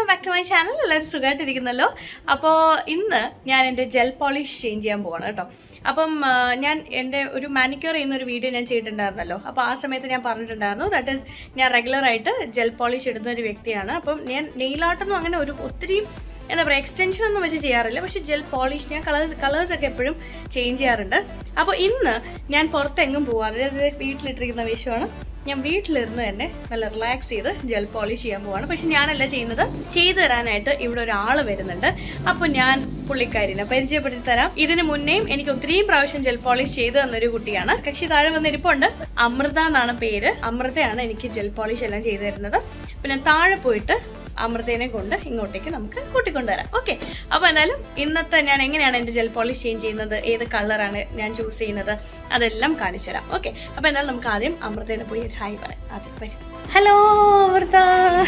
Welcome back to my channel എല്ലാവരും സുഖമായിട്ടിരിക്കുന്നല്ലോ അപ്പോൾ ഇന്ന് ഞാൻ എൻ്റെ ജെൽ പോളിഷ് ചേഞ്ച് ചെയ്യാൻ പോവാണ് കേട്ടോ അപ്പം ആ, ഞാൻ എൻ്റെ ഒരു മാനിക്യൂർ ചെയ്യുന്ന ഒരു വീഡിയോ ഞാൻ ചെയ്തിട്ടുണ്ടായിരുന്നല്ലോ അപ്പോൾ ആ സമയത്ത് ഞാൻ പറഞ്ഞിട്ടുണ്ടായിരുന്നു ദാറ്റ് ഈസ് ഞാൻ റെഗുലർ ആയിട്ട് ജെൽ പോളിഷ് ഇടുന്ന ഒരു വ്യക്തിയാണ് അപ്പം ഞാൻ നെയിലാട്ടൊന്നും അങ്ങനെ ഒരു ഒത്തിരി എന്താ പറയുക എക്സ്റ്റൻഷൻ ഒന്നും വെച്ച് ചെയ്യാറില്ല പക്ഷെ ജെൽ പോളിഷ് ഞാൻ കളേഴ്സ് കളേഴ്സ് ഒക്കെ എപ്പോഴും ചേഞ്ച് ചെയ്യാറുണ്ട് അപ്പോൾ ഇന്ന് ഞാൻ പുറത്തെങ്ങും പോവാറ് അതായത് വീട്ടിലിട്ടിരിക്കുന്ന വിഷയമാണ് ഞാൻ വീട്ടിലിരുന്ന് തന്നെ നല്ല റിലാക്സ് ചെയ്ത് ജെൽ പോളിഷ് ചെയ്യാൻ പോവാണ് പക്ഷെ ഞാനല്ല ചെയ്യുന്നത് ചെയ്തു തരാനായിട്ട് ഇവിടെ ഒരാൾ വരുന്നുണ്ട് അപ്പോൾ ഞാൻ പുള്ളിക്കാരിനെ പരിചയപ്പെടുത്തി തരാം ഇതിന് മുന്നേയും എനിക്ക് ഒത്തിരിയും പ്രാവശ്യം ജെൽ പോളിഷ് ചെയ്തു തന്നൊരു കുട്ടിയാണ് കക്ഷി താഴെ വന്നിരിപ്പുണ്ട് അമൃത എന്നാണ് പേര് അമൃതയാണ് എനിക്ക് ജെൽ പോളിഷ് എല്ലാം ചെയ്തു തരുന്നത് പിന്നെ താഴെ പോയിട്ട് അമൃതേനെ കൊണ്ട് ഇങ്ങോട്ടേക്ക് നമുക്ക് കൂട്ടിക്കൊണ്ടുവരാം ഓക്കെ അപ്പോൾ എന്തായാലും ഇന്നത്തെ ഞാൻ എങ്ങനെയാണ് എൻ്റെ ജെൽ പോളിഷ് ചേഞ്ച് ചെയ്യുന്നത് ഏത് കളറാണ് ഞാൻ ചൂസ് ചെയ്യുന്നത് അതെല്ലാം കാണിച്ചു തരാം ഓക്കെ അപ്പോൾ എന്തായാലും നമുക്ക് ആദ്യം അമൃതേനെ പോയി ഒരു ഹായ് പറയാം ആദ്യം വരും ഹലോ അമൃത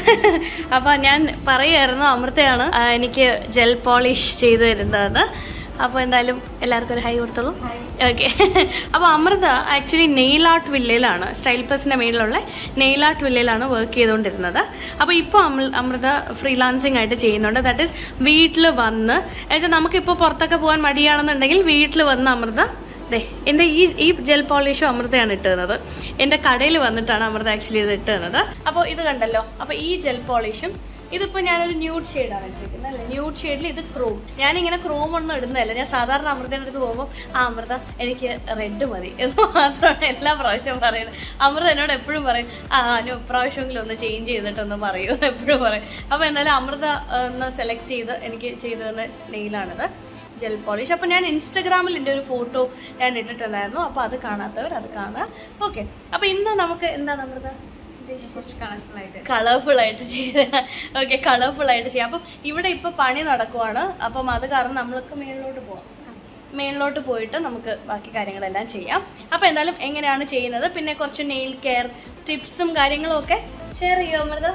അപ്പോൾ ഞാൻ പറയുമായിരുന്നു അമൃതയാണ് ആ, എനിക്ക് ജെൽ പോളിഷ് ചെയ്തു തരുന്നതെന്ന് അപ്പോൾ എന്തായാലും എല്ലാവർക്കും ഒരു ഹൈ കൊടുത്തോളൂ ഓക്കെ അപ്പോൾ അമൃത ആക്ച്വലി നെയിൽ ആർട്ട് വില്ലയിലാണ് സ്റ്റൈൽ പ്ലസിൻ്റെ മേളിലുള്ള നെയിൽ ആർട്ട് വില്ലയിലാണ് വർക്ക് ചെയ്തുകൊണ്ടിരുന്നത് അപ്പോൾ ഇപ്പോൾ അമൃത ഫ്രീലാൻസിങ് ആയിട്ട് ചെയ്യുന്നുണ്ട് ദാറ്റ് ഈസ് വീട്ടിൽ വന്ന് എന്നുവെച്ചാൽ നമുക്കിപ്പോൾ പുറത്തൊക്കെ പോകാൻ മടിയാണെന്നുണ്ടെങ്കിൽ വീട്ടിൽ വന്ന് അമൃത ദേ എൻ്റെ ഈ ഈ ജെൽ പോളിഷും അമൃതയാണ് ഇട്ടുന്നത് എൻ്റെ കടയിൽ വന്നിട്ടാണ് അമൃത ആക്ച്വലി ഇത് ഇട്ടുന്നത് അപ്പോൾ ഇത് കണ്ടല്ലോ അപ്പോൾ ഈ ജെൽ പോളിഷും ഇതിപ്പോൾ ഞാനൊരു ന്യൂഡ് ഷെയ്ഡാണ് ഇട്ടിരിക്കുന്നത് അല്ലേ ന്യൂഡ് ഷെയ്ഡിൽ ഇത് ക്രോം ഞാനിങ്ങനെ ക്രോം ഒന്നും ഇടുന്നതല്ല ഞാൻ സാധാരണ അമൃതയുടെ അടുത്ത് പോകുമ്പോൾ ആ അമൃത എനിക്ക് റെഡ് മതി എന്ന് മാത്രമാണ് എല്ലാ പ്രാവശ്യവും പറയുന്നത് അമൃത എന്നോട് എപ്പോഴും പറയും ആ അനു പ്രാവശ്യമെങ്കിലും ഒന്ന് ചേഞ്ച് ചെയ്തിട്ടൊന്ന് പറയൂ എപ്പോഴും പറയും അപ്പോൾ എന്തായാലും അമൃത ആ, ഒന്ന് സെലക്ട് ചെയ്ത് എനിക്ക് ചെയ്തു തന്ന നെയിലാണിത് ജെൽ പോളിഷ് അപ്പോൾ ഞാൻ ഇൻസ്റ്റഗ്രാമിൽ എൻ്റെ ഒരു ഫോട്ടോ ഞാൻ ഇട്ടിട്ടുണ്ടായിരുന്നു അപ്പോൾ അത് കാണാത്തവർ അത് കാണുക ഓക്കെ അപ്പോൾ ഇന്ന് നമുക്ക് എന്താണ് അമൃത കുറച്ച് കളർഫുൾ ആയിട്ട് കളർഫുൾ ആയിട്ട് ചെയ്ത് ഓക്കെ കളർഫുൾ ആയിട്ട് ചെയ്യാം അപ്പം ഇവിടെ ഇപ്പൊ പണി നടക്കുവാണ് അപ്പം അത് കാരണം നമ്മൾക്ക് മേളിലോട്ട് പോവാം മേളിലോട്ട് പോയിട്ട് നമുക്ക് ബാക്കി കാര്യങ്ങളെല്ലാം ചെയ്യാം അപ്പൊ എന്തായാലും എങ്ങനെയാണ് ചെയ്യുന്നത് പിന്നെ കുറച്ച് നെയിൽ കെയർ ടിപ്സും കാര്യങ്ങളും ഒക്കെ ഷെയർ ചെയ്യോ അമൃത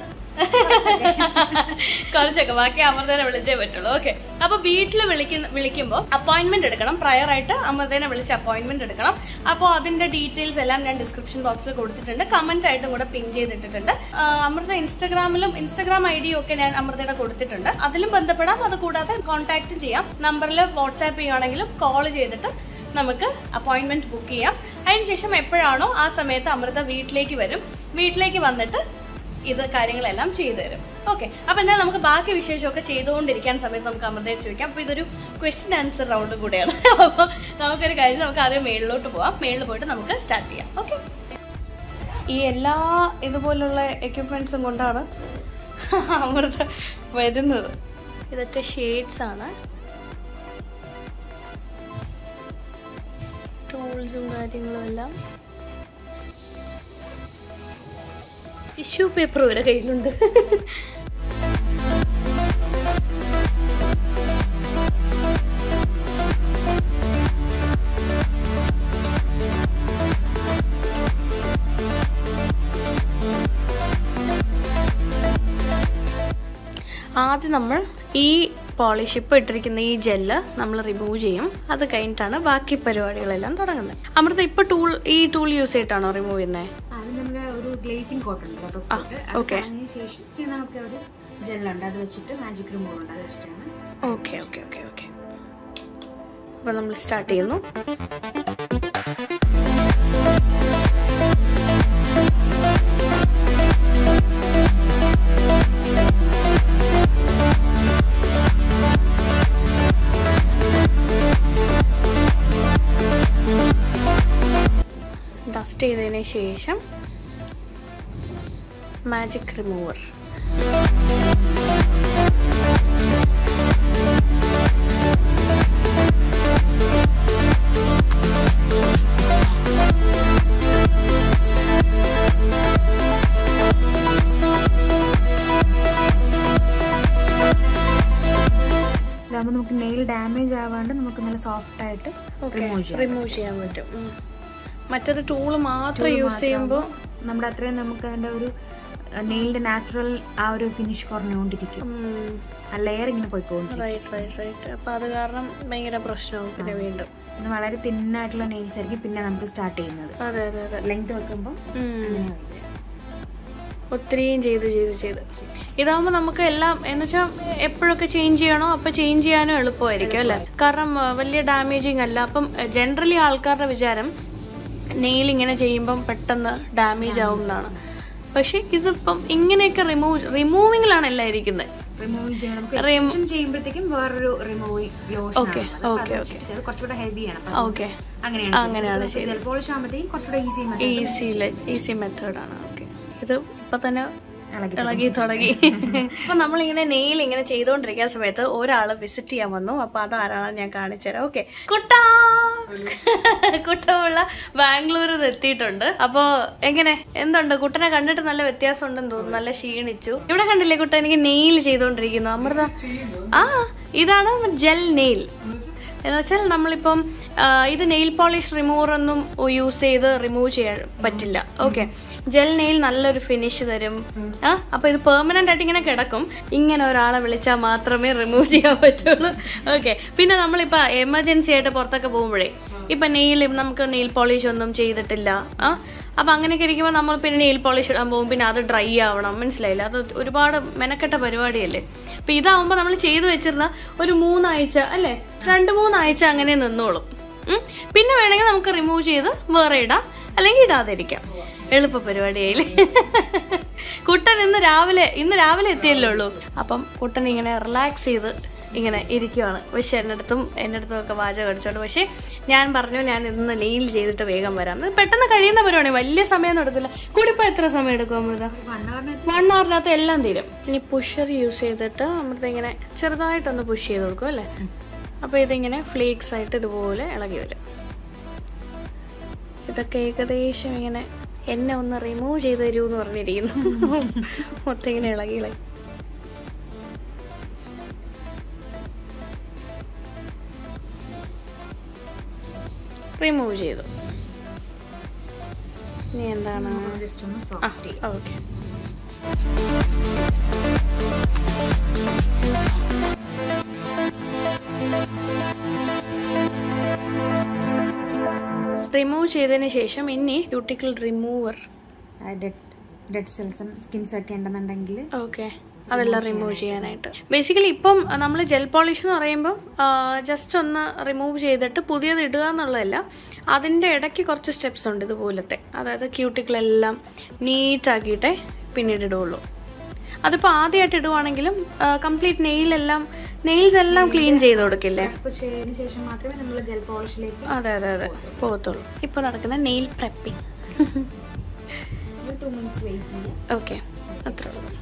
കുറച്ചൊക്കെ ബാക്കി അമൃതനെ വിളിച്ചേ പറ്റുള്ളൂ ഓക്കെ അപ്പൊ വീട്ടിൽ വിളിക്കുന്ന വിളിക്കുമ്പോൾ അപ്പോയിന്റ്മെന്റ് എടുക്കണം പ്രയർ ആയിട്ട് അമൃതനെ വിളിച്ച് അപ്പോയിന്റ്മെന്റ് എടുക്കണം അപ്പോൾ അതിന്റെ ഡീറ്റെയിൽസ് എല്ലാം ഞാൻ ഡിസ്ക്രിപ്ഷൻ ബോക്സിൽ കൊടുത്തിട്ടുണ്ട് കമന്റ് ആയിട്ടും കൂടെ പിൻ ചെയ്തിട്ടിട്ടുണ്ട് ആ, അമൃത ഇൻസ്റ്റാഗ്രാമിലും ഇൻസ്റ്റാഗ്രാം ഐ ഡിയും ഒക്കെ ഞാൻ അമൃതയുടെ കൊടുത്തിട്ടുണ്ട് അതിലും ബന്ധപ്പെടാം അത് കൂടാതെ കോൺടാക്റ്റും ചെയ്യാം നമ്പറിൽ വാട്സാപ്പ് ചെയ്യുകയാണെങ്കിലും കോൾ ചെയ്തിട്ട് നമുക്ക് അപ്പോയിന്റ്മെന്റ് ബുക്ക് ചെയ്യാം അതിനുശേഷം എപ്പോഴാണോ ആ സമയത്ത് അമൃത വീട്ടിലേക്ക് വരും വീട്ടിലേക്ക് വന്നിട്ട് ഇത് കാര്യങ്ങളെല്ലാം ചെയ്തു തരും ഓക്കെ അപ്പൊ എന്തായാലും നമുക്ക് ബാക്കി വിശേഷമൊക്കെ ചെയ്തുകൊണ്ടിരിക്കാൻ സമയത്ത് നമുക്ക് അമൃതയെ ചോദിക്കാം അപ്പൊ ഇതൊരു ക്വസ്റ്റ്യൻ ആൻസർ റൗണ്ട് കൂടെയാണ് അപ്പോൾ നമുക്കൊരു കാര്യം നമുക്ക് ആദ്യം മേളിലോട്ട് പോവാം മേളിൽ പോയിട്ട് നമുക്ക് സ്റ്റാർട്ട് ചെയ്യാം ഓക്കെ ഈ എല്ലാ ഇതുപോലുള്ള എക്യുപ്മെന്റ്സും കൊണ്ടാണ് അമൃത വരുന്നത് ഇതൊക്കെ ഷെയ്ഡ്സ് ആണ് ടൂൾസും കാര്യങ്ങളും എല്ലാം ടിഷ്യൂ പേപ്പർ വരെ കയ്യിലുണ്ട് ആദ്യം നമ്മൾ ഈ പോളിഷ് ഇപ്പോൾ ഇട്ടിരിക്കുന്ന ഈ ജെല്ല് നമ്മൾ റിമൂവ് ചെയ്യും അത് കഴിഞ്ഞിട്ടാണ് ബാക്കി പരിപാടികളെല്ലാം തുടങ്ങുന്നത് അമൃത ഇപ്പോൾ ടൂൾ ഈ ടൂൾ യൂസ് ചെയ്തിട്ടാണോ റിമൂവ് ചെയ്യുന്നത് അത് നമ്മുടെ ഒരു ഗ്ലേസിംഗ് കോട്ട് ഉണ്ട് കേട്ടോ ആ, തൊട്ടിട്ട്. okay. അത് കളഞ്ഞതിന് ശേഷം പിന്നെ നമുക്ക് ഒരു ജെല്ലുണ്ട് അത് വെച്ചിട്ട് മാജിക് റിമൂവർ ഉണ്ട് അത് വെച്ചിട്ടാണ് ഓക്കെ ഓക്കെ ഓക്കെ ഓക്കെ അപ്പോൾ നമ്മൾ സ്റ്റാർട്ട് ചെയ്യുന്നു ഡസ്റ്റ് ചെയ്തതിന് ശേഷം മാജിക് റിമൂവർ ഇതാകുമ്പോൾ നമുക്ക് നെയിൽ ഡാമേജ് ആവാണ്ട് നമുക്ക് നല്ല സോഫ്റ്റ് ആയിട്ട് റിമൂവ് ചെയ്യാം റിമൂവ് ചെയ്യാൻ പറ്റും ഉം. മറ്റേത് ടൂള് മാത്രം യൂസ് ചെയ്യുമ്പോൾ നമ്മുടെ അത്രയും നമുക്ക് അതിന്റെ ഒരു നെയിലിന്റെ നാച്ചുറൽ ആ ഒരു ഫിനിഷ് കുറഞ്ഞുകൊണ്ടിരിക്കും ആ ലെയർ ഇങ്ങനെ പോയിക്കൊണ്ടിരിക്കും റൈറ്റ് റൈറ്റ് റൈറ്റ് അപ്പൊ അത് കാരണം ഭയങ്കര പ്രശ്നമാവും പിന്നെ വീണ്ടും പിന്നെ വളരെ തിന്നായിട്ടുള്ള നെയിൽസ് ആയിരിക്കും പിന്നെ നമുക്ക് സ്റ്റാർട്ട് ചെയ്യുന്നത് അതെ അതെ അതെ ലെങ്ത് വെക്കുമ്പോൾ ഉം. ഒത്തിരിയും ചെയ്ത് ചെയ്ത് ചെയ്ത് ഇതാകുമ്പോൾ നമുക്ക് എല്ലാം എന്ന് വെച്ചാൽ എപ്പോഴൊക്കെ ചേഞ്ച് ചെയ്യണോ അപ്പോൾ ചേഞ്ച് ചെയ്യാനും എളുപ്പമായിരിക്കും അല്ലേ കാരണം ആ, വലിയ ഡാമേജിങ് അല്ല അപ്പം ജനറലി ആൾക്കാരുടെ വിചാരം നെയിൽ ഇങ്ങനെ ചെയ്യുമ്പം പെട്ടെന്ന് ഡാമേജ് ആവും എന്നാണ് പക്ഷെ ഇതിപ്പം ഇങ്ങനെയൊക്കെ റിമൂവ് റിമൂവിങ്ങിലാണ് എല്ലാം ഇരിക്കുന്നത് റിമൂവ് ചെയ്യണം നമുക്ക് extension ചെയ്യുമ്പോഴത്തേക്കും വേറൊരു removing lotion Okay, okay, okay. കുറച്ചുകൂടെ ഹെവിയാണ് ഓക്കെ അങ്ങനെയാണ് അങ്ങനെയാണ് ജെൽ പോളിഷ് ആകുമ്പോഴത്തേക്കും കുറച്ചുകൂടെ ഈസി ഈസി ഈസി മെത്തേഡാണ് ഓക്കെ ഇത് ഇപ്പൊ തന്നെ ഇളകി ഇളകി തുടങ്ങി അപ്പൊ നമ്മളിങ്ങനെ നെയിൽ ഇങ്ങനെ ചെയ്തുകൊണ്ടിരിക്കുന്ന സമയത്ത് ഒരാള് വിസിറ്റ് ചെയ്യാൻ വന്നു അപ്പൊ അതാരാണെന്ന് ഞാൻ കാണിച്ചുതരാം ഓക്കെ കുട്ടാ കുട്ടമുള്ള ബാംഗ്ലൂരിൽ എത്തിയിട്ടുണ്ട് അപ്പൊ എങ്ങനെ എന്തുണ്ട് കുട്ടനെ കണ്ടിട്ട് നല്ല വ്യത്യാസം ഉണ്ടെന്ന് തോന്നുന്നു നല്ല ക്ഷീണിച്ചു ഇവിടെ കണ്ടില്ലേ കുട്ട എനിക്ക് നെയിൽ ചെയ്തുകൊണ്ടിരിക്കുന്നു അമൃത ആ ഇതാണ് ജെൽ നെയിൽ എന്ന് വെച്ചാൽ നമ്മളിപ്പം ആ, ഇത് നെയിൽ പോളിഷ് റിമൂവർ ഒന്നും യൂസ് ചെയ്ത് റിമൂവ് ചെയ്യാൻ പറ്റില്ല ഓക്കെ ജെൽ നെയിൽ നല്ലൊരു ഫിനിഷ് തരും ആ അപ്പൊ ഇത് പെർമനന്റ് ആയിട്ട് ഇങ്ങനെ കിടക്കും ഇങ്ങനെ ഒരാളെ വിളിച്ചാൽ മാത്രമേ റിമൂവ് ചെയ്യാൻ പറ്റുള്ളൂ ഓക്കെ പിന്നെ നമ്മളിപ്പോ എമർജൻസി ആയിട്ട് പുറത്തൊക്കെ പോകുമ്പോഴേ ഇപ്പൊ നെയിൽ നമുക്ക് നെയിൽ പോളിഷ് ഒന്നും ചെയ്തിട്ടില്ല ആ അപ്പൊ അങ്ങനെയൊക്കെ ഇരിക്കുമ്പോൾ നമ്മൾ പിന്നെ നെയിൽ പോളിഷ് ഇടാൻ പോകും പിന്നെ അത് ഡ്രൈ ആവണം മനസ്സിലായില്ല അത് ഒരുപാട് മെനക്കെട്ട പരിപാടിയല്ലേ അപ്പൊ ഇതാവുമ്പോൾ നമ്മൾ ചെയ്തു വെച്ചിരുന്ന ഒരു മൂന്നാഴ്ച അല്ലേ രണ്ട് മൂന്നാഴ്ച അങ്ങനെ നിന്നോളും ഉം. പിന്നെ വേണമെങ്കിൽ നമുക്ക് റിമൂവ് ചെയ്ത് വേറെ ഇടാം അല്ലെങ്കിൽ ഇടാതിരിക്കാം എളുപ്പ പരിപാടിയായില്ലേ കുട്ടൻ ഇന്ന് രാവിലെ ഇന്ന് രാവിലെ എത്തിയല്ലേ ഉള്ളൂ അപ്പം കുട്ടൻ ഇങ്ങനെ റിലാക്സ് ചെയ്ത് ഇങ്ങനെ ഇരിക്കുവാണ് പക്ഷെ എൻ്റെ അടുത്തും എൻ്റെ അടുത്തും ഒക്കെ വാചകം അടിച്ചോണ്ട് പക്ഷേ ഞാൻ പറഞ്ഞു ഞാൻ ഇന്ന് നെയിൽ ചെയ്തിട്ട് വേഗം വരാം ഇത് പെട്ടെന്ന് കഴിയുന്ന പരിപാടി വലിയ സമയമൊന്നും എടുക്കില്ല കൂടിപ്പോ എത്ര സമയം എടുക്കും അമൃത വൺ അവറിനകത്ത് എല്ലാം തീരും ഇനി പുഷർ യൂസ് ചെയ്തിട്ട് അമൃത ഇങ്ങനെ ചെറുതായിട്ടൊന്ന് പുഷ് ചെയ്ത് കൊടുക്കും അല്ലേ അപ്പോൾ ഇതിങ്ങനെ ഫ്ലേക്സ് ആയിട്ട് ഇതുപോലെ ഇളകി വരും ഇതൊക്കെ ഏകദേശം ഇങ്ങനെ എന്നെ ഒന്ന് റിമൂവ് ചെയ്ത് തരൂ എന്ന് പറഞ്ഞിരിക്കുന്നു മൊത്തം ഇങ്ങനെ ഇളകി ഇളകി റിമൂവ് ചെയ്തു ഇനി എന്താണ് ജസ്റ്റ് ഒന്ന് ആ സോഫ്റ്റ് ഓക്കെ റിമൂവ് ചെയ്തതിന് ശേഷം ഇനി ക്യൂട്ടിക്കിൾ റിമൂവർ ഡെഡ് സെൽസും സ്കിൻസ് ഒക്കെ ഉണ്ടെന്നുണ്ടെങ്കിൽ ഓക്കെ അതെല്ലാം റിമൂവ് ചെയ്യാനായിട്ട് ബേസിക്കലി ഇപ്പം നമ്മൾ ജെൽ പോളിഷ് എന്ന് പറയുമ്പോൾ ജസ്റ്റ് ഒന്ന് റിമൂവ് ചെയ്തിട്ട് പുതിയത് ഇടുക എന്നുള്ളതല്ല അതിൻ്റെ ഇടയ്ക്ക് കുറച്ച് സ്റ്റെപ്സ് ഉണ്ട് ഇതുപോലത്തെ അതായത് ക്യൂട്ടിക്കിളെല്ലാം നീറ്റാക്കിയിട്ടേ പിന്നീട് ഇടുകയുള്ളൂ അതിപ്പോൾ ആദ്യമായിട്ട് ഇടുവാണെങ്കിലും കംപ്ലീറ്റ് നെയിലെല്ലാം നെയിൽസ് എല്ലാം ക്ലീൻ ചെയ്ത് കൊടുക്കില്ലേ ചെയ്തതിന് ശേഷം മാത്രമേ നമ്മൾ ജെൽ പോളിഷിലേക്ക് അതെ അതെ അതെ പോകത്തുള്ളൂ ഇപ്പോൾ നടക്കുന്ന നെയിൽ പ്രെപ്പിംഗ് ഒരു ടു മിനിറ്റ്സ് വെയിറ്റ് ചെയ്യാം ഓക്കെ അത്ര ഉള്ളൂ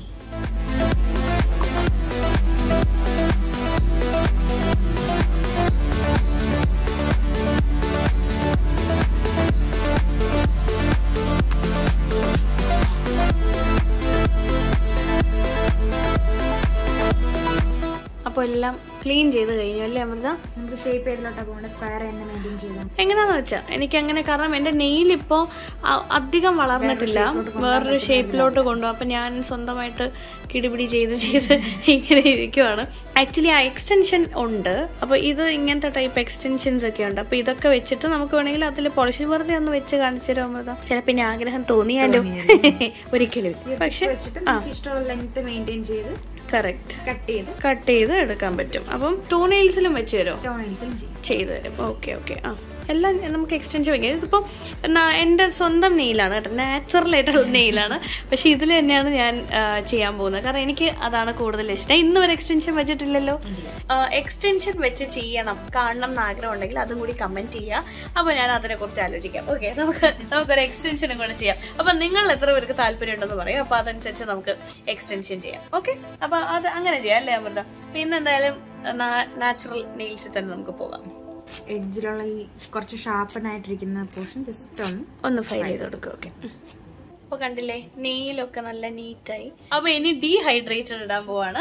അപ്പോൾ എല്ലാം ക്ലീൻ ചെയ്ത് കഴിഞ്ഞു അല്ലേ അമൃത നമുക്ക് ഷേപ്പ് ചെയ്തിലോട്ടാ പോകേണ്ട സ്ക്വയർ തന്നെ മെയിൻറ്റെയിൻ ചെയ്താൽ എങ്ങനെയാന്ന് വെച്ചാ എനിക്ക് അങ്ങനെ കാരണം എന്റെ നെയിൽ ഇപ്പോ അ- അധികം വളർന്നിട്ടില്ല വേറൊരു ഷേപ്പിലോട്ട് കൊണ്ടുപോകും അപ്പൊ ഞാൻ സ്വന്തമായിട്ട് കിടിപിടി ചെയ്ത് ചെയ്ത് ഇങ്ങനെ ഇരിക്കുവാണ് ആക്ച്വലി ആ എക്സ്റ്റൻഷൻ ഉണ്ട് അപ്പൊ ഇത് ഇങ്ങനത്തെ ടൈപ്പ് എക്സ്റ്റൻഷൻസ് ഒക്കെ ഉണ്ട് അപ്പൊ ഇതൊക്കെ വെച്ചിട്ട് നമുക്ക് വേണമെങ്കിൽ അതിൽ പോളിഷ് വെറുതെ ഒന്ന് വെച്ച് കാണിച്ചു തരാം അമൃത ചിലപ്പോ ഇനി ആഗ്രഹം തോന്നിയാലോ ഒരിക്കലും പക്ഷെ വെച്ചിട്ട് നമുക്ക് ഇഷ്ടമുള്ള ലെങ്ത് മെയിൻറ്റെയിൻ ചെയ്ത് കറക്റ്റ് കട്ട് ചെയ്ത് കട്ട് ചെയ്ത് എടുക്കാൻ പറ്റും അപ്പം ടൂ നെയിൽസിലും വെച്ച് തരുമോ ടോണൈൽസിലും ചെയ്യും ചെയ്തു തരും ഓക്കെ ഓക്കെ ആ എല്ലാം നമുക്ക് എക്സ്റ്റെൻഷൻ വയ്ക്കാം ഇതിപ്പോൾ എൻ്റെ സ്വന്തം നെയിലാണ് കേട്ടോ നാച്ചുറൽ ആയിട്ടുള്ള നെയിലാണ് പക്ഷെ ഇതിൽ തന്നെയാണ് ഞാൻ ആ, ചെയ്യാൻ പോകുന്നത് കാരണം എനിക്ക് അതാണ് കൂടുതൽ ഇഷ്ടം ഇന്ന് ഒരു എക്സ്റ്റൻഷൻ വെച്ചിട്ടില്ലല്ലോ എക്സ്റ്റൻഷൻ വെച്ച് ചെയ്യണം കാണണം എന്ന് ആഗ്രഹം ഉണ്ടെങ്കിൽ അതും കൂടി കമന്റ് ചെയ്യുക അപ്പോൾ ഞാൻ അതിനെ കുറിച്ച് ആലോചിക്കാം ഓക്കെ നമുക്ക് നമുക്കൊരു എക്സ്റ്റൻഷനും കൂടെ ചെയ്യാം അപ്പം നിങ്ങൾ എത്ര പേർക്ക് താല്പര്യം ഉണ്ടെന്ന് പറയും അപ്പോൾ അതനുസരിച്ച് നമുക്ക് എക്സ്റ്റൻഷൻ ചെയ്യാം ഓക്കെ അപ്പോൾ അത് അങ്ങനെ ചെയ്യാം അല്ലേ അമൃത പിന്നെ എന്തായാലും നാച്ചുറൽ നെയിൽസിൽ തന്നെ നമുക്ക് പോകാം എഡ്ജിലുള്ള ഈ കുറച്ച് ഷാർപ്പൺ ആയിട്ടിരിക്കുന്ന പോർഷൻ ജസ്റ്റ് ഒന്ന് ഒന്ന് ഫയൽ ചെയ്ത് കൊടുക്കുക ഓക്കെ അപ്പൊ കണ്ടില്ലേ നെയിലൊക്കെ നല്ല നീറ്റായി അപ്പൊ ഇനി ഡീഹൈഡ്രേറ്റഡ് ഇടാൻ പോവാണ്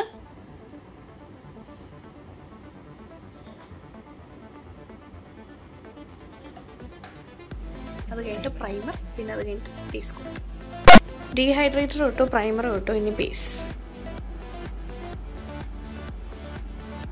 അത് കഴിഞ്ഞിട്ട് പ്രൈമർ പിന്നെ അത് കഴിഞ്ഞിട്ട് ബേസ് കോട്ട് ഡീഹൈഡ്രേറ്റർ ഇട്ടു പ്രൈമർ ഇട്ടു ഇനി ബേസ്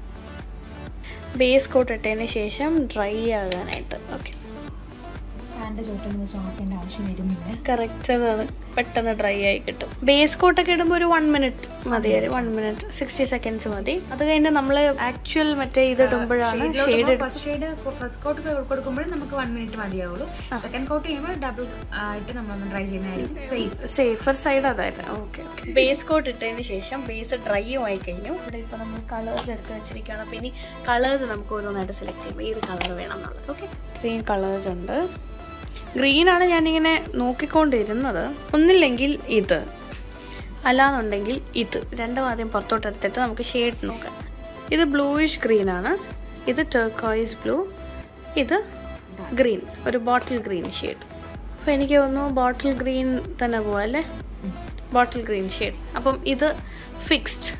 ബേസ് കോട്ട് ഇട്ടതിന് ശേഷം ഡ്രൈ ആകാനായിട്ട് ഓക്കെ ഹാൻഡിൽ ഫാനിന്റെ ചോട്ടൊന്നും വെച്ച് ഉണക്കേണ്ട ആവശ്യം വരുന്നില്ല കറക്റ്റ് അതാണ് പെട്ടെന്ന് ഡ്രൈ ആയി കിട്ടും ബേസ് കോട്ടൊക്കെ ഇടുമ്പോൾ ഒരു വൺ മിനിറ്റ് മതി വൺ മിനിറ്റ് സിക്സ്റ്റി സെക്കൻഡ്സ് മതി അത് കഴിഞ്ഞ് നമ്മൾ ആക്ച്വൽ മറ്റേ ഇത് ഇടുമ്പോഴാണ് shade first shade first coat കൊടുക്കുമ്പോഴും നമുക്ക് വൺ മിനിറ്റ് മതിയാവുള്ളൂ സെക്കൻഡ് കോട്ട് ചെയ്യുമ്പോൾ ഡബിൾ ആയിട്ട് നമ്മൾ ട്രൈ ചെയ്യുന്നതായിരിക്കും സേഫ് സേഫർ സൈഡ് അതായത് ഓക്കെ ഓക്കെ ബേസ് കോട്ട് ഇട്ടതിന് ശേഷം ബേസ് ഡ്രൈയും ആയി കഴിഞ്ഞു ഇവിടെ ഇപ്പോൾ നമ്മൾ കളേഴ്സ് എടുത്ത് വെച്ചിരിക്കുകയാണ് അപ്പോൾ ഇനി കളേഴ്സ് നമുക്ക് ഓരോന്നായിട്ട് സെലക്ട് ചെയ്യുമ്പോൾ ഏത് കളർ വേണം എന്നുള്ളത് ഓക്കെ ഇത്രയും കളേഴ്സ് ഉണ്ട് ഗ്രീനാണ് ഞാനിങ്ങനെ നോക്കിക്കൊണ്ടിരുന്നത് ഒന്നില്ലെങ്കിൽ ഇത് അല്ലാന്നുണ്ടെങ്കിൽ ഇത് രണ്ടും ആദ്യം പുറത്തോട്ട് എടുത്തിട്ട് നമുക്ക് ഷെയ്ഡ് നോക്കാം ഇത് ബ്ലൂയിഷ് ഗ്രീനാണ് ഇത് ടെർക്കോയിസ് ബ്ലൂ ഇത് ഗ്രീൻ ഒരു ബോട്ടിൽ ഗ്രീൻ ഷെയ്ഡ് അപ്പോൾ എനിക്ക് തോന്നുന്നു ബോട്ടിൽ ഗ്രീൻ തന്നെ പോവാം അല്ലേ ബോട്ടിൽ ഗ്രീൻ ഷെയ്ഡ് അപ്പം ഇത് ഫിക്സ്ഡ്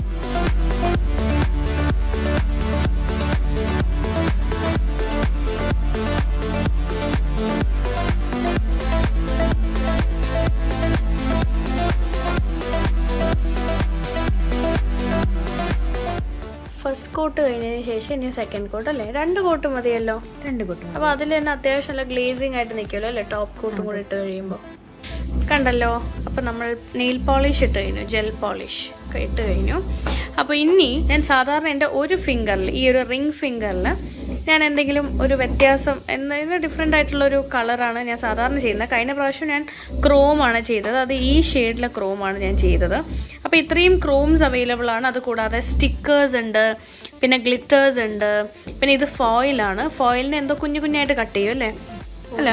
ഫസ്റ്റ് കോട്ട് കഴിഞ്ഞതിന് ശേഷം ഇനി സെക്കൻഡ് കോട്ട് അല്ലേ രണ്ട് കോട്ട് മതിയല്ലോ രണ്ട് കോട്ടും അപ്പോൾ അതിൽ തന്നെ അത്യാവശ്യം നല്ല ഗ്ലേസിങ് ആയിട്ട് നിൽക്കുമല്ലോ അല്ലേ ടോപ്പ് കോട്ടും കൂടി ഇട്ട് കഴിയുമ്പോൾ കണ്ടല്ലോ അപ്പോൾ നമ്മൾ നെയിൽ പോളിഷ് ഇട്ട് കഴിഞ്ഞു ജെൽ പോളിഷ് ഒക്കെ ഇട്ട് കഴിഞ്ഞു അപ്പോൾ ഇനി ഞാൻ സാധാരണ എൻ്റെ ഒരു ഫിംഗറിൽ ഈ ഒരു റിംഗ് ഫിംഗറിൽ ഞാൻ എന്തെങ്കിലും ഒരു വ്യത്യാസം എന്തെങ്കിലും ഡിഫറെൻ്റ് ആയിട്ടുള്ള ഒരു കളറാണ് ഞാൻ സാധാരണ ചെയ്യുന്നത് കഴിഞ്ഞ പ്രാവശ്യം ഞാൻ ക്രോമാണ് ചെയ്തത് അത് ഈ ഷെയ്ഡിലെ ക്രോമാണ് ഞാൻ ചെയ്തത് അപ്പോൾ ഇത്രയും ക്രോംസ് അവൈലബിൾ ആണ് അത് കൂടാതെ സ്റ്റിക്കേഴ്സ് ഉണ്ട് പിന്നെ ഗ്ലിറ്റേഴ്സ് ഉണ്ട് പിന്നെ ഇത് ഫോയിലാണ് ഫോയിലിന് എന്തോ കുഞ്ഞു കുഞ്ഞായിട്ട് കട്ട് ചെയ്യും അല്ലേ അല്ല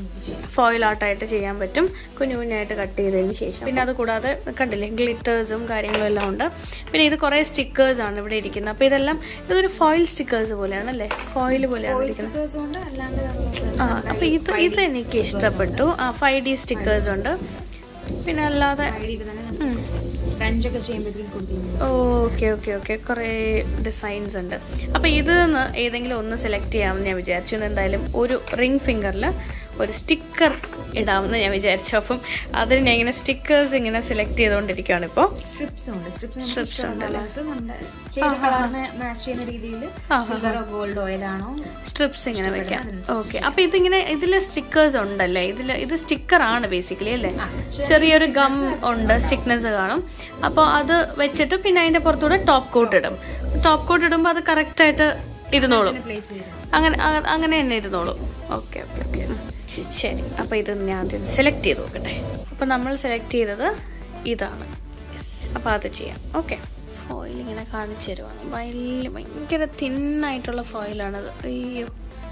ഫോയിൽ ആർട്ടായിട്ട് ചെയ്യാൻ പറ്റും കുഞ്ഞു കുഞ്ഞായിട്ട് കട്ട് ചെയ്തതിന് ശേഷം പിന്നെ അത് കൂടാതെ കണ്ടില്ലേ ഗ്ലിറ്റേഴ്സും കാര്യങ്ങളും എല്ലാം ഉണ്ട് പിന്നെ ഇത് കുറേ സ്റ്റിക്കേഴ്സ് ആണ് ഇവിടെ ഇരിക്കുന്നത് അപ്പോൾ ഇതെല്ലാം ഇതൊരു ഫോയിൽ സ്റ്റിക്കേഴ്സ് പോലെയാണ് അല്ലേ ഫോയിൽ പോലെയാണ് ഇരിക്കുന്നത് കൊണ്ട് അല്ലാണ്ട് ആ അപ്പോൾ ഇത് ഇത് എനിക്ക് ഇഷ്ടപ്പെട്ടു ആ ഫൈവ് ഡി സ്റ്റിക്കേഴ്സ് ഉണ്ട് പിന്നെ അല്ലാതെ ഉം. ഫ്രഞ്ചൊക്കെ ചെയ്യുമ്പോഴത്തേക്കും കൊടുക്കുന്നു ഓക്കെ ഓക്കെ ഓക്കെ കുറേ ഡിസൈൻസ് ഉണ്ട് അപ്പോൾ ഇത് ഏതെങ്കിലും ഒന്ന് സെലക്ട് ചെയ്യാമെന്ന് ഞാൻ വിചാരിച്ചു ഇന്ന് എന്തായാലും ഒരു റിംഗ് ഫിംഗറിൽ ഒരു സ്റ്റിക്കർ ഇടാമെന്ന് ഞാൻ വിചാരിച്ചു അപ്പം അതിന് ഞാൻ ഇങ്ങനെ സ്റ്റിക്കേഴ്സ് ഇങ്ങനെ സെലക്ട് ചെയ്തുകൊണ്ടിരിക്കുകയാണ് ഇപ്പോൾ സ്ട്രിപ്സ് ഉണ്ട് സ്ട്രിപ്സ് Strips ഉണ്ടല്ലേ? നമ്മുടെ ചെയ്ത കളറിന് മാച്ച് ചെയ്യുന്ന രീതിയിൽ സിൽവറോ ഗോൾഡോ ഏതാണോ സ്ട്രിപ്സ് ഇങ്ങനെ വെക്കാം ഓക്കെ അപ്പോൾ ഇതിങ്ങനെ ഇതിൽ സ്റ്റിക്കേഴ്സ് ഉണ്ടല്ലേ ഇതിൽ ഇത് സ്റ്റിക്കർ ആണ് ബേസിക്കലി അല്ലേ ചെറിയൊരു ഗം ഉണ്ട് സ്റ്റിക്നെസ് കാണും അപ്പോൾ അത് വെച്ചിട്ട് പിന്നെ അതിൻ്റെ പുറത്തൂടെ ടോപ്പ് കോട്ട് ഇടും ടോപ്പ് കോട്ട് ഇടുമ്പോൾ അത് കറക്റ്റായിട്ട് ഇരുന്നോളും പ്ലേസ് ചെയ്തു അങ്ങനെ അ- അങ്ങനെ തന്നെ ഇരുന്നോളൂ ഓക്കെ ഓക്കെ ഓക്കെ ശരി അപ്പോൾ ഇത് ഞാൻ ആദ്യം സെലക്ട് ചെയ്ത് നോക്കട്ടെ അപ്പോൾ നമ്മൾ സെലക്ട് ചെയ്തത് ഇതാണ് യെസ് അപ്പോൾ അത് ചെയ്യാം ഓക്കെ ഫോയിൽ ഇങ്ങനെ കാണിച്ചു തരുവാണ് വലിയ ഭയങ്കര തിന്നായിട്ടുള്ള ഫോയിലാണത് അയ്യോ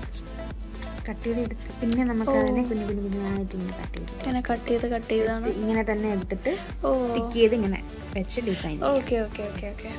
കട്ട് ചെയ്ത് എടുത്ത് പിന്നെ നമുക്ക് അതിനെ കുഞ്ഞു കുഞ്ഞു കുഞ്ഞായിട്ട് ഇങ്ങനെ കട്ട് ചെയ്ത് ഇങ്ങനെ കട്ട് ചെയ്ത് കട്ട് ചെയ്താണ് ഇങ്ങനെ തന്നെ എടുത്തിട്ട് ഓ സ്റ്റിക്ക് ചെയ്ത് ഇങ്ങനെ വെച്ച് design okay okay okay okay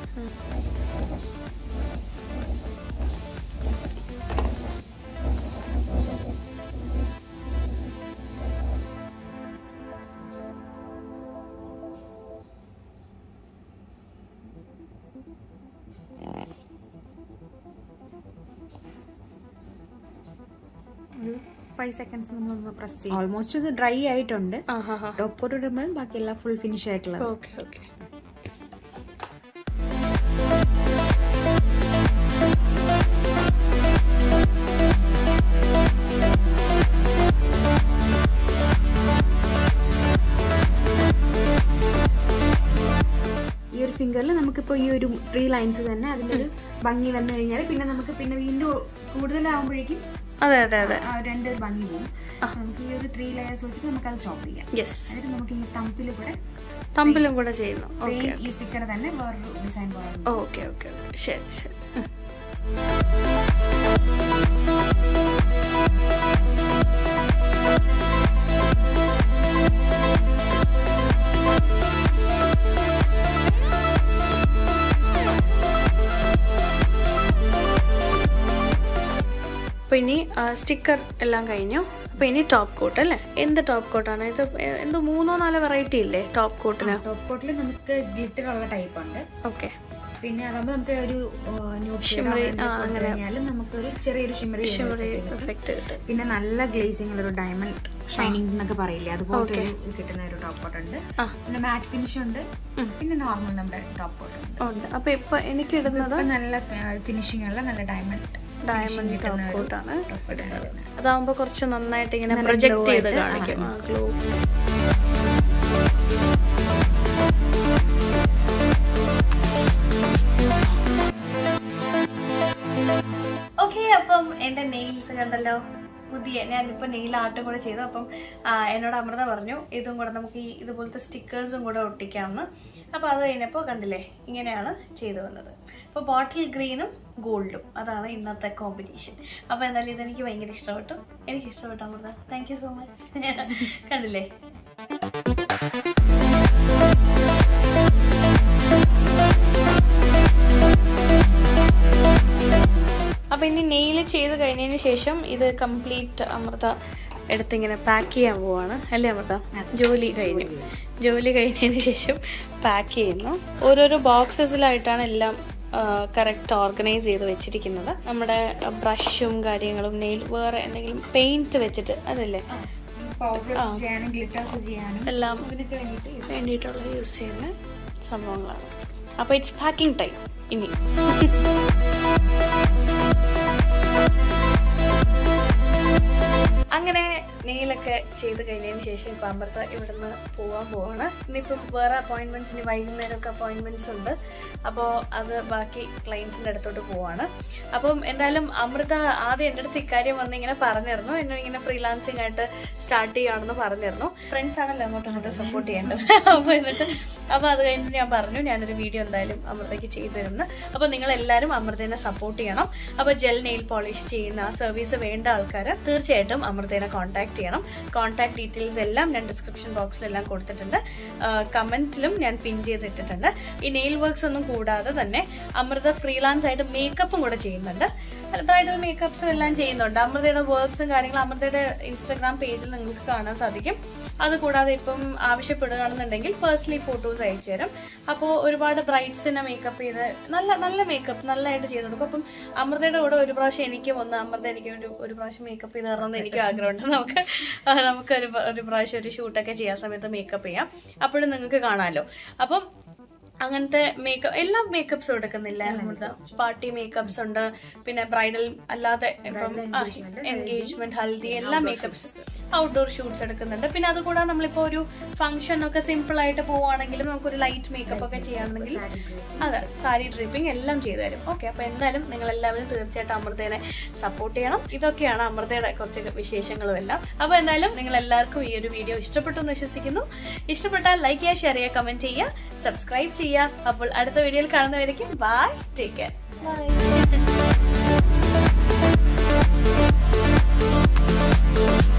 five seconds നമ്മൾ പ്രസ് ചെയ്യും ഓൾമോസ്റ്റ് ഇത് ഡ്രൈ ആയിട്ടുണ്ട് ആ ഹാ ഹാ ടോപ്പ് കോട്ട് ഇടുമ്പോൾ ബാക്കിയെല്ലാം ഫുൾ ഫിനിഷ് ആയിട്ടുള്ളത് ഓക്കെ ഓക്കെ ഈ ഒരു ഫിംഗറിൽ നമുക്കിപ്പോൾ ഈ ഒരു ത്രീ ലൈൻസ് തന്നെ അതിൻ്റെ ഒരു ഭംഗി വന്നു കഴിഞ്ഞാൽ പിന്നെ നമുക്ക് പിന്നെ വീണ്ടും കൂടുതലാവുമ്പോഴേക്കും അതെ അതെ അതെ ആ രണ്ട് ഒരു ഭംഗി പോകും നമുക്ക് ഈ ഒരു ത്രീ ലെയേഴ്സ് വെച്ചിട്ട് നമുക്ക് അത് സ്റ്റോപ്പ് ചെയ്യാം യെസ് എന്നിട്ട് നമുക്ക് ഈ തമ്പിൽ കൂടെ തമ്പിലും കൂടെ ചെയ്യുന്നു സെയിം ഈ സ്റ്റിക്കർ തന്നെ വേറൊരു ഡിസൈൻ പോലെ ഓക്കെ ഓക്കെ ഓക്കെ ശരി ശരി ഉം. അപ്പൊ ഇനി സ്റ്റിക്കർ എല്ലാം കഴിഞ്ഞു അപ്പൊ ഇനി ടോപ്പ് കോട്ട് അല്ലേ എന്ത് ടോപ്പ് കോട്ടാണ് ഇത് എ- എന്തോ മൂന്നോ നാലോ വെറൈറ്റി ഇല്ലേ ടോപ്പ് കോട്ടിന് ടോപ്പ് കോട്ടിൽ നമുക്ക് ഗ്ലിറ്റർ ഉള്ള ടൈപ്പ് ഉണ്ട് ഓക്കെ പിന്നെ അതാകുമ്പോൾ നമുക്ക് ഒരു Shimmery, ആ, അങ്ങനെ. കഴിഞ്ഞാലും നമുക്കൊരു ചെറിയൊരു ഷിമറി ഷിമറി എഫക്റ്റ് കിട്ടും പിന്നെ നല്ല ഗ്ലേസിംഗ് ഉള്ള ഒരു ഡയമണ്ട് ഷൈനിങ് എന്നൊക്കെ പറയില്ലേ അതുപോലത്തെ ഒരു കിട്ടുന്ന ഒരു ടോപ്പ് കോട്ട് ഉണ്ട് ആ. പിന്നെ മാറ്റ് ഫിനിഷ് ഉണ്ട് ഉം. പിന്നെ നോർമൽ നമ്മുടെ ടോപ്പ് കോട്ട് ഉണ്ട് ഉണ്ട് അപ്പൊ ഇപ്പൊ എനിക്ക് ഇടുന്നത് ഇപ്പൊ നല്ല ഫിനിഷിംഗ് ഉള്ള നല്ല ഡയമണ്ട് ഡയമണ്ട് ടോപ്പ് കോട്ടാണ് top coat ആണ് വരുന്നത്. അതാവുമ്പോ കുറച്ച് നന്നായിട്ട് ഇങ്ങനെ നല്ല പ്രൊജക്ട് glow ചെയ്ത് ആയിട്ട്, കാണിക്കും ആ. ഗ്ലോ ഓക്കെ അപ്പം എൻ്റെ നെയിൽസ് കണ്ടല്ലോ പുതിയ ഞാനിപ്പോൾ നെയിൽ ആർട്ടും കൂടെ ചെയ്തു അപ്പം ആ, എന്നോട് അമൃത പറഞ്ഞു ഇതും കൂടെ നമുക്ക് ഈ ഇതുപോലത്തെ സ്റ്റിക്കേഴ്സും കൂടെ ഒട്ടിക്കാമെന്ന് അപ്പോൾ അത് കഴിഞ്ഞപ്പോൾ കണ്ടില്ലേ ഇങ്ങനെയാണ് ചെയ്തു വന്നത് അപ്പോൾ ബോട്ടിൽ ഗ്രീനും ഗോൾഡും അതാണ് ഇന്നത്തെ കോമ്പിനേഷൻ അപ്പോൾ എന്തായാലും ഇതെനിക്ക് ഭയങ്കര ഇഷ്ടപ്പെട്ടു എനിക്ക് ഇഷ്ടപ്പെട്ടു Amritha thank you so much കണ്ടില്ലേ അപ്പൊ ഇനി നെയിൽ ചെയ്ത് കഴിഞ്ഞതിന് ശേഷം ഇത് കംപ്ലീറ്റ് അമൃത എടുത്തിങ്ങനെ പാക്ക് ചെയ്യാൻ പോവാണ് അല്ലേ അമൃത ജോലി കഴിഞ്ഞു ജോലി കഴിഞ്ഞതിന് ശേഷം പാക്ക് ചെയ്യുന്നു ഓരോരോ ബോക്സസിലായിട്ടാണ് എല്ലാം കറക്റ്റ് ഓർഗനൈസ് ചെയ്ത് വെച്ചിരിക്കുന്നത് നമ്മുടെ ബ്രഷും കാര്യങ്ങളും നെയിൽ വേറെ എന്തെങ്കിലും പെയിന്റ് വെച്ചിട്ട് അതല്ലേ പൗഡേഴ്സ് ചെയ്യാനും ഗ്ലിറ്റേഴ്സ് ചെയ്യാനും എല്ലാം ഇതിനൊക്കെ വേണ്ടിയിട്ട് use വേണ്ടിയിട്ടുള്ള യൂസ് ചെയ്യുന്ന സംഭവങ്ങളാണ് അപ്പോൾ ഇറ്റ്സ് പാക്കിംഗ് ടൈം ഇനി അങ്ങനെ നെയിലൊക്കെ ചെയ്ത് കഴിഞ്ഞതിന് ശേഷം ഇപ്പം അമ്പലത്ത് ഇവിടുന്ന് പോകാൻ പോവാണ് ഇനിയിപ്പം വേറെ അപ്പോയിൻമെൻറ്റ്സ് ഇനി വൈകുന്നേരമൊക്കെ അപ്പോയിൻമെൻറ്റ്സ് ഉണ്ട് അപ്പോൾ അത് ബാക്കി ക്ലയൻസിൻ്റെ അടുത്തോട്ട് പോവാണ് അപ്പം എന്തായാലും അമൃത ആദ്യം എൻ്റെ അടുത്ത് ഇക്കാര്യം വന്ന് ഇങ്ങനെ പറഞ്ഞിരുന്നു എന്നെ ഇങ്ങനെ ഫ്രീലാൻസിങ് ആയിട്ട് സ്റ്റാർട്ട് ചെയ്യുകയാണെന്ന് പറഞ്ഞിരുന്നു ഫ്രണ്ട്സ് ആണല്ലോ അങ്ങോട്ടും ഇങ്ങോട്ടും സപ്പോർട്ട് ചെയ്യേണ്ടത് അപ്പോൾ എന്നിട്ട് അപ്പോൾ അത് കഴിഞ്ഞിട്ട് ഞാൻ പറഞ്ഞു ഞാനൊരു വീഡിയോ എന്തായാലും അമൃതയ്ക്ക് ചെയ്തു തരുന്നു അപ്പോൾ നിങ്ങൾ എല്ലാവരും അമൃതേനെ സപ്പോർട്ട് ചെയ്യണം അപ്പോൾ ജെൽ നെയിൽ പോളിഷ് ചെയ്യുന്ന ആ സർവീസ് വേണ്ട ആൾക്കാർ തീർച്ചയായിട്ടും അമൃതേനെ കോൺടാക്ട് ചെയ്യണം കോൺടാക്ട് ഡീറ്റെയിൽസ് എല്ലാം ഞാൻ ഡിസ്ക്രിപ്ഷൻ ബോക്സിലെല്ലാം കൊടുത്തിട്ടുണ്ട് കമന്റിലും ഞാൻ പിൻ ചെയ്തിട്ടിട്ടുണ്ട് ഈ നെയിൽ വർക്ക്സ് ഒന്നും കൂടാതെ തന്നെ അമൃത ഫ്രീലാൻസ് ആയിട്ട് മേക്കപ്പും കൂടെ ചെയ്യുന്നുണ്ട് ബ്രൈഡൽ മേക്കപ്സും എല്ലാം ചെയ്യുന്നുണ്ട് അമൃതയുടെ വർക്ക്സും കാര്യങ്ങളും അമൃതയുടെ ഇൻസ്റ്റാഗ്രാം പേജിൽ നിങ്ങൾക്ക് കാണാൻ സാധിക്കും അത് കൂടാതെ ഇപ്പം ആവശ്യപ്പെടുകയാണെന്നുണ്ടെങ്കിൽ പേഴ്സണലി ഫോട്ടോസ് അയച്ചു തരും അപ്പോൾ ഒരുപാട് ബ്രൈഡ്സിനെ മേക്കപ്പ് ചെയ്ത് നല്ല നല്ല മേക്കപ്പ് നല്ലതായിട്ട് ചെയ്ത് കൊടുക്കും അപ്പം അമൃതയുടെ കൂടെ ഒരു പ്രാവശ്യം എനിക്കും ഒന്ന് അമൃത എനിക്ക് ഒരു ഒരു പ്രാവശ്യം മേക്കപ്പ് ചെയ്ത് തരണമെന്ന് എനിക്ക് ആഗ്രഹമുണ്ട് നമുക്ക് ആ, നമുക്ക് ഒരു പ്ര- ഒരു പ്രാവശ്യം ഒരു ഷൂട്ടൊക്കെ ചെയ്യാൻ സമയത്ത് മേക്കപ്പ് ചെയ്യാം അപ്പോഴും നിങ്ങൾക്ക് കാണാമല്ലോ അപ്പം അങ്ങനത്തെ മേക്കപ്പ് എല്ലാ മേക്കപ്സും എടുക്കുന്നില്ല അമൃത പാർട്ടി മേക്കപ്സ് ഉണ്ട് പിന്നെ ബ്രൈഡൽ അല്ലാതെ ഇപ്പം എൻഗേജ്മെന്റ് ഹൽദി എല്ലാ മേക്കപ്സ് ഔട്ട്ഡോർ ഷൂട്ട്സ് എടുക്കുന്നുണ്ട് പിന്നെ അതുകൂടാതെ നമ്മളിപ്പോ ഒരു ഫംഗ്ഷൻ ഒക്കെ സിമ്പിൾ ആയിട്ട് പോവുകയാണെങ്കിലും നമുക്കൊരു ലൈറ്റ് മേക്കപ്പ് ഒക്കെ ചെയ്യാണെങ്കിൽ അതെ സാരി ഡ്രിപ്പിംഗ് എല്ലാം ചെയ്തു തരും ഓക്കെ അപ്പൊ എന്തായാലും നിങ്ങൾ എല്ലാവരും തീർച്ചയായിട്ടും അമൃതേനെ സപ്പോർട്ട് ചെയ്യണം ഇതൊക്കെയാണ് അമൃതയുടെ കുറച്ച് വിശേഷങ്ങളും എല്ലാം അപ്പൊ എന്തായാലും നിങ്ങൾ എല്ലാവർക്കും ഈ ഒരു വീഡിയോ ഇഷ്ടപ്പെട്ടു എന്ന് വിശ്വസിക്കുന്നു ഇഷ്ടപ്പെട്ടാൽ ലൈക്ക് ചെയ്യുക ഷെയർ ചെയ്യുക കമന്റ് ചെയ്യുക സബ്സ്ക്രൈബ് ചെയ്യുക അപ്പോൾ അടുത്ത വീഡിയോയിൽ കാണുന്നവരേക്കും ബൈ ടേക്ക് കെയർ ബൈ